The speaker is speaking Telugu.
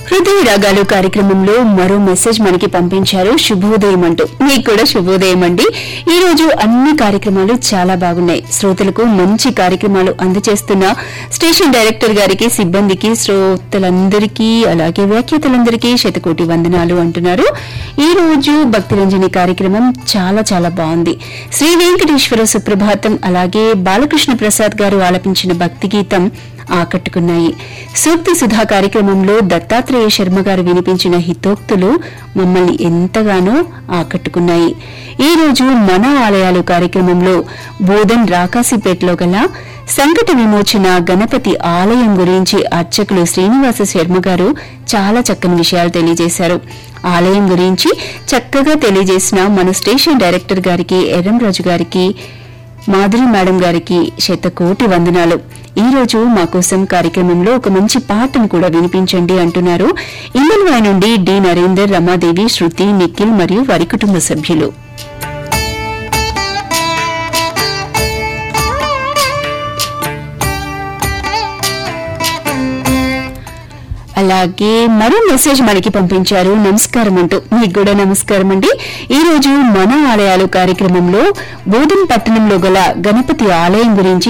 హృదయ రాగాలు కార్యక్రమంలో మరో మెసేజ్ మనకి పంపించారు శుభోదయం అంటూ మీకు కూడా శుభోదయం అండి ఈ రోజు అన్ని కార్యక్రమాలు చాలా బాగున్నాయి శ్రోతలకు మంచి కార్యక్రమాలు అందజేస్తున్న స్టేషన్ డైరెక్టర్ గారికి సిబ్బందికి శ్రోతలందరికీ అలాగే వ్యాఖ్యాతలందరికీ శతకోటి వందనాలు అంటున్నారు ఈ రోజు భక్తిరంజని కార్యక్రమం చాలా చాలా బాగుంది శ్రీ వెంకటేశ్వర సుప్రభాతం అలాగే బాలకృష్ణ ప్రసాద్ గారు ఆలపించిన భక్తి గీతం ఆకట్టుకున్నాయి సూక్తి సుధా కార్యక్రమంలో దత్తాత్రేయ శర్మ గారు వినిపించిన హితోక్తులు మమ్మల్ని ఎంతగానో ఆకట్టుకున్నాయి ఈ రోజు మన ఆలయాలు కార్యక్రమంలో బోధన్ రాకాసిపేటలో గల సంకట విమోచన గణపతి ఆలయం గురించి అర్చకులు శ్రీనివాస శర్మ గారు చాలా చక్కని విషయాలు తెలియజేశారు ఆలయం గురించి చక్కగా తెలియజేసిన మన స్టేషన్ డైరెక్టర్ గారికి ఎర్రంరాజు గారికి మాధురి మేడం గారికి శతకోటి వందనాలు ఈ రోజు మా కోసం కార్యక్రమంలో ఒక మంచి పాటను కూడా వినిపించండి అంటున్నారు ఇమ్మన్వాయ్ నుండి డి నరేందర్ రమాదేవి శృతి నిఖిల్ మరియు వారి కుటుంబ సభ్యులు అలాగే మరో మెసేజ్ మనకి పంపించారు నమస్కారం అంటూ మీకు కూడా నమస్కారం అండి ఈ రోజు మన ఆలయాలు కార్యక్రమంలో బోధన్ పట్టణంలో గల గణపతి ఆలయం గురించి